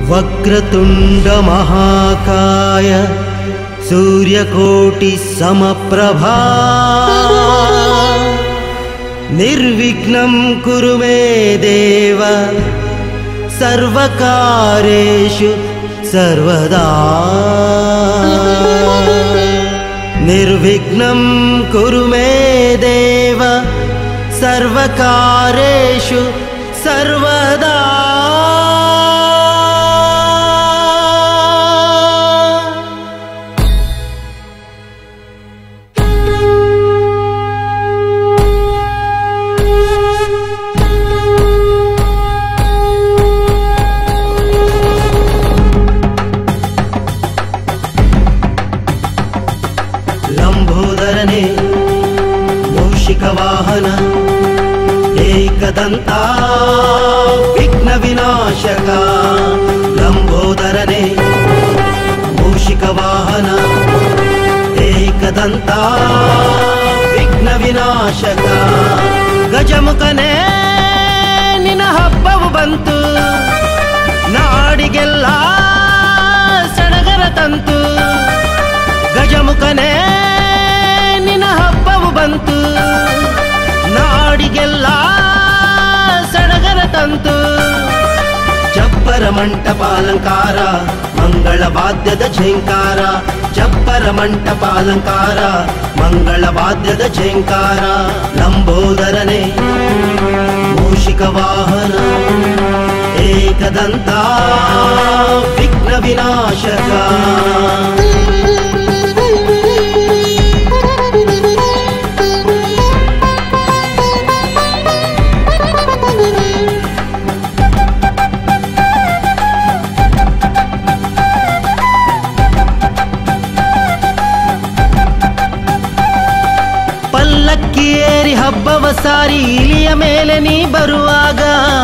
वक्रतुण्डमहाकाय सूर्यकोटिसमप्रभा निर्विघ्नं कुरु मे देव सर्वकारेषु सर्वदा निर्विघ्नं कुरु मे देव सर्वकारेषु सर्वदा ಲಂಬೋದರನೆ ಮೂಷಿಕವಾಹನ ಏಕದಂತ ವಿಘ್ನ ವಿನಾಶಕ ಲಂಬೋದರನೆ ಮೂಷಿಕವಾಹನ ಏಕದಂತ ವಿಘ್ನ ವಿನಾಶಕ ಗಜಮುಖನೇ ನಿನ ಹಬ್ಬವು ಬಂತು ನಾಡಿಗೆಲ್ಲ ಸಡಗರ ತಂತು ಗಜಮುಖನೇ ನಿನ ಹಬ್ಬವು ಬಂತು ನಾಡಿಗೆಲ್ಲ ಸಡಗರ ತಂತು ಚಪ್ಪರ ಮಂಟಪ ಅಲಂಕಾರ ಮಂಗಳ ವಾದ್ಯದ ಝೇಂಕಾರ ಚಪ್ಪರ ಮಂಟಪ ಅಲಂಕಾರ ಮಂಗಳ ವಾದ್ಯದ ಝೇಂಕಾರ ಲಂಬೋದರನೆ ಮೂಷಿಕ ವಾಹನ ಏಕದಂತ ವಿಘ್ನ ವಿನಾಶಕ ಪಲ್ಲಕ್ಕಿ ಏರಿ ಹಬ್ಬವ ಸಾರಿ ಇಲಿಯ ಮೇಲೆ ನೀ ಬರುವಾಗ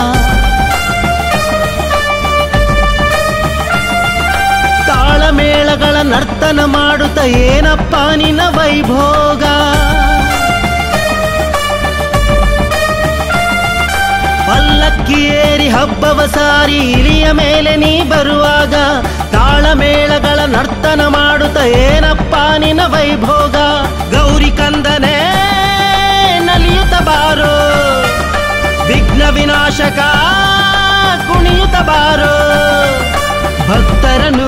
ತಾಳಮೇಳಗಳ ನರ್ತನ ಮಾಡುತ್ತ ಏನಪ್ಪ ನಿನ್ನ ವೈಭೋಗ ಪಲ್ಲಕ್ಕಿ ಏರಿ ಹಬ್ಬವ ಸಾರಿ ಇಲಿಯ ಮೇಲೆ ನೀ ಬರುವಾಗ ತಾಳಮೇಳಗಳ ನರ್ತನ ಮಾಡುತ್ತ ಏನಪ್ಪ ನಿನ್ನ ವೈಭೋಗ ಗೌರಿ ಕಂದನೆ ನಲಿಯುತ್ತ ಬಾರೋ ವಿಘ್ನ ವಿನಾಶಕ ಕುಣಿಯುತ್ತ ಬಾರೋ ಭಕ್ತರನು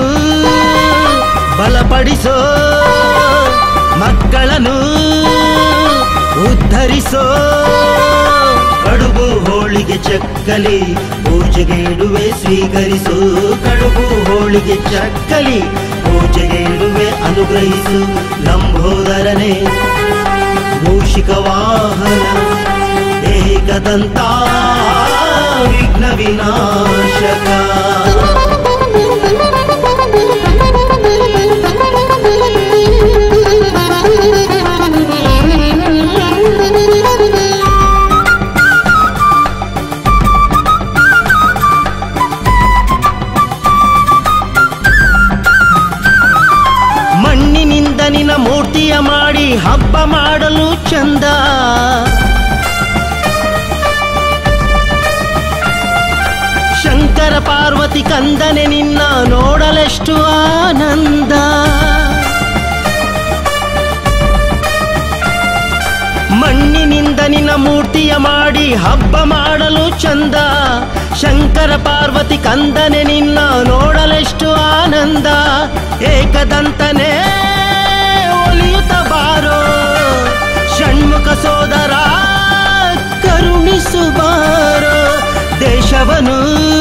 ಬಲಪಡಿಸೋ ಮಕ್ಕಳನ್ನು ಉದ್ಧರಿಸೋ ಕಡುಬು ಹೋಳಿಗೆ ಚಕ್ಕಲಿ ಪೂಜೆಗೆ ಇಡುವೆ ಸ್ವೀಕರಿಸು ಕಡುಬು ಹೋಳಿಗೆ ಚಕ್ಕಲಿ ಪೂಜೆಗೆ ಇಡುವೆ ಅನುಗ್ರಹಿಸು ಲಂಬೋದರನೆ ಮೂಷಿಕ ವಾಹನ ಏಕದಂತ ವಿಘ್ನ ವಿನಾಶಕ ಮಣ್ಣಿನಿಂದ ನಿನ್ನ ಮೂರ್ತಿಯ ಮಾಡಿ ಹಬ್ಬ ಮಾಡಲು ಚಂದ ಶಂಕರ ಪಾರ್ವತಿ ಕಂದನೆ ನಿನ್ನ ನೋಡಲೆಷ್ಟು ಆನಂದ ಮಣ್ಣಿನಿಂದ ನಿನ್ನ ಮೂರ್ತಿಯ ಮಾಡಿ ಹಬ್ಬ ಮಾಡಲು ಚಂದ ಶಂಕರ ಪಾರ್ವತಿ ಕಂದನೆ ನಿನ್ನ ನೋಡಲೆಷ್ಟು ಆನಂದ ಏಕದಂತನೇ ಒಲಿಯುತ್ತ ಬಾರೋ ಷಣ್ಮುಖ ಸೋದರ ಕರುಣಿಸು ಬಾರೋ ದೇಶವನು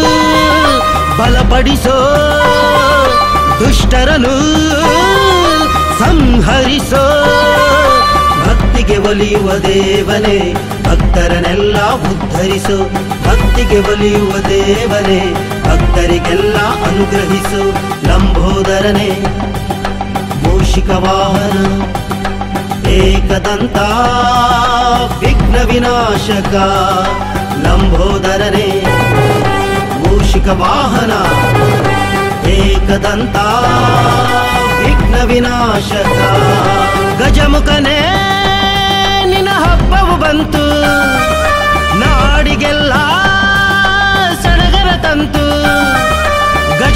ಬಲಪಡಿಸೋ ದುಷ್ಟರನು ಸಂಹರಿಸೋ ಭಕ್ತಿಗೆ ಒಲಿಯುವ ದೇವನೇ ಭಕ್ತರನ್ನೆಲ್ಲ ಉದ್ಧರಿಸು ಭಕ್ತಿಗೆ ಒಲಿಯುವ ದೇವನೇ ಭಕ್ತರಿಗೆಲ್ಲ ಅನುಗ್ರಹಿಸು ಲಂಬೋದರನೇ ಮೂಷಿಕ ವಾಹನ ಏಕದಂತ ವಿಘ್ನ ವಿನಾಶಕ ಲಂಬೋದರನೇ ಮೂಷಿಕ ವಾಹನ ಏಕದಂತ ವಿಘ್ನ ವಿನಾಶಕ ಗಜಮುಖನೇ ನಿನ್ನ ಹಬ್ಬವು ಬಂತು ನಾಡಿಗೆಲ್ಲ ಸಡಗರ ತಂತು ಗಜ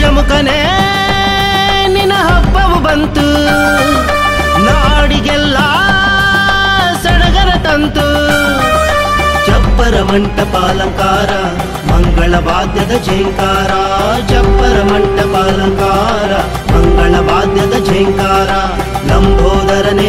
ನಾಡಿಗೆಲ್ಲ ಸಡಗರ ತಂತು ಚಪ್ಪರ ಮಂಟಪ ಅಲಂಕಾರ ಮಂಗಳ ವಾದ್ಯದ ಝೇಂಕಾರ ಚಪ್ಪರ ಮಂಟಪ ಅಲಂಕಾರ ಮಂಗಳ ವಾದ್ಯದ ಝೇಂಕಾರ ಲಂಬೋದರ